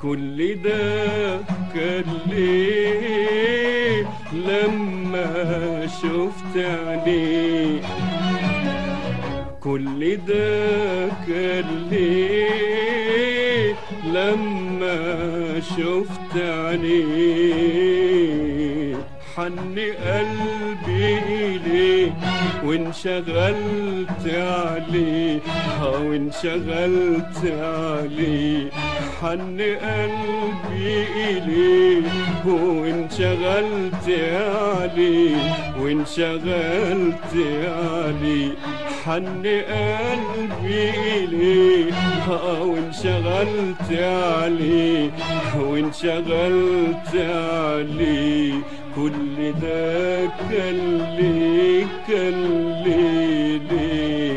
كل ده كان ليه لما شفت عينيه كل ده كان ليه لما شفت عينيه حن قلبي إليه وانشغلت عليه ها وانشغلت عليه حن قلبي إليه وانشغلت عليه وانشغلت عليه حن قلبي إليه ها وانشغلت عليه وانشغلت عليه كل ده كان ليه كان ليه ليه